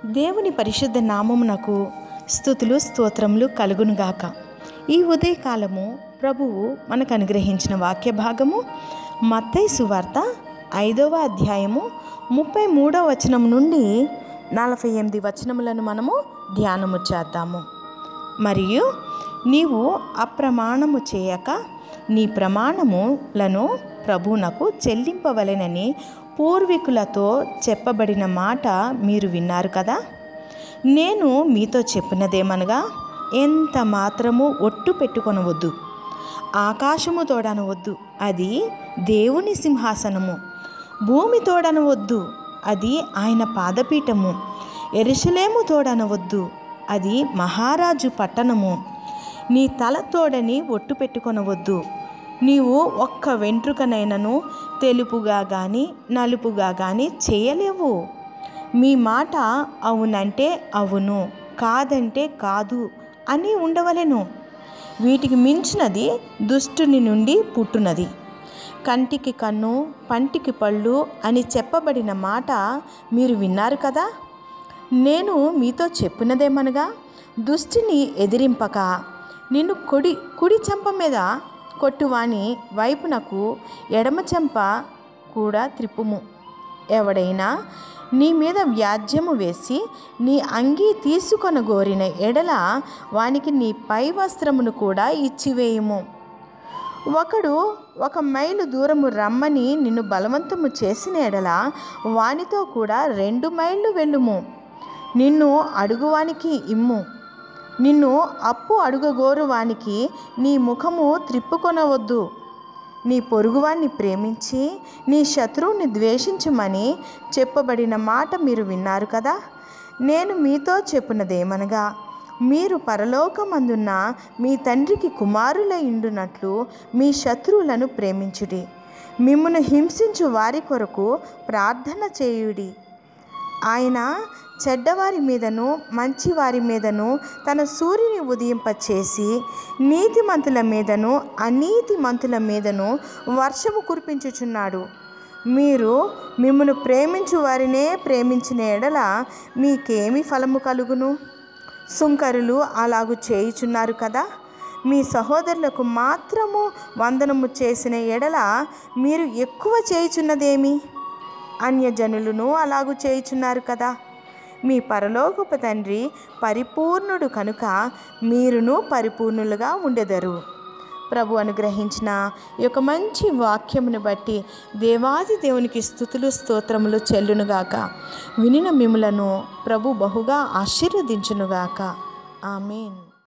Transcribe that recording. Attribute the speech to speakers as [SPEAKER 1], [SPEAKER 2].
[SPEAKER 1] దేవుని పరిశుద్ధ నామమునకు స్థుతులు స్తోత్రములు కలుగునుగాక ఈ ఉదయకాలము ప్రభువు మనకు అనుగ్రహించిన వాక్య భాగము మత్తయి సువార్త ఐదవ అధ్యాయము ముప్పై మూడవ వచనం నుండి నలభై ఎనిమిది వచనములను మనము ధ్యానము చేద్దాము మరియు నీవు అప్రమాణము చేయక నీ ప్రమాణములను ప్రభువునకు చెల్లింపవలెనని పూర్వీకులతో చెప్పబడిన మాట మీరు విన్నారు కదా నేను మీతో చెప్పినదేమనగా ఎంత మాత్రము ఒట్టు పెట్టుకొనవద్దు ఆకాశము తోడనవద్దు అది దేవుని సింహాసనము భూమి తోడనవద్దు అది ఆయన పాదపీఠము ఎరుసలేము తోడనవద్దు అది మహారాజు పట్టణము నీ తల తోడని ఒట్టు పెట్టుకొనవద్దు నీవు ఒక్క వెంట్రుకనైనను తెలుపుగా కానీ నలుపుగా కానీ చేయలేవు మీ మాట అవునంటే అవును కాదంటే కాదు అని ఉండవలెను వీటికి మించినది దుష్టుని నుండి పుట్టునది కంటికి కన్ను పంటికి పళ్ళు అని చెప్పబడిన మాట మీరు విన్నారు కదా నేను మీతో చెప్పినదేమనగా దుష్టిని ఎదిరింపక నిన్ను కొడి కుడి చెంప మీద కొట్టువాని వైపునకు ఎడమ చెంప కూడా త్రిప్పుము ఎవడైనా నీ మీద వ్యాజ్యము వేసి నీ అంగీ తీసుకొన గోరిన ఎడల వానికి నీ పై వస్త్రమును కూడా ఇచ్చివేయుము ఒకడు ఒక మైలు దూరము రమ్మని నిన్ను బలవంతము చేసిన ఎడల వానితో కూడా రెండు మైళ్ళు వెళ్ళుము నిన్ను అడుగువానికి ఇమ్ము నిన్ను అప్పు అడుగగోరు వానికి నీ ముఖము త్రిప్పుకొనవద్దు నీ పొరుగువాన్ని ప్రేమించి నీ శత్రువుని ద్వేషించమని చెప్పబడిన మాట మీరు విన్నారు కదా నేను మీతో చెప్పినదేమనగా మీరు పరలోకమందున్న మీ తండ్రికి కుమారుల ఇండునట్లు మీ శత్రువులను ప్రేమించుడి మిమ్మను హింసించు వారి కొరకు ప్రార్థన చేయుడి ఆయన చెడ్డవారి మీదను మంచివారి మీదను తన సూర్యుని ఉదయింపచేసి నీతిమంతుల మీదను అనీతిమంతుల మీదను వర్షము కురిపించుచున్నాడు మీరు మిమ్మను ప్రేమించు వారినే ప్రేమించిన ఎడల మీకేమి ఫలము కలుగును సుంకరులు అలాగు చేయుచున్నారు కదా మీ సహోదరులకు మాత్రము వందనము చేసిన ఎడల మీరు ఎక్కువ చేయుచున్నదేమి అన్యజనులను అలాగు చేయుచున్నారు కదా మీ పరలోకపు తండ్రి పరిపూర్ణుడు కనుక మీరును పరిపూర్ణులుగా ఉండెదరు ప్రభు అనుగ్రహించిన ఈ యొక్క మంచి వాక్యమును బట్టి దేవాది దేవునికి స్థుతులు స్తోత్రములు చెల్లునుగాక వినిన మిములను ప్రభు బహుగా ఆశీర్వదించునుగాక ఆమెన్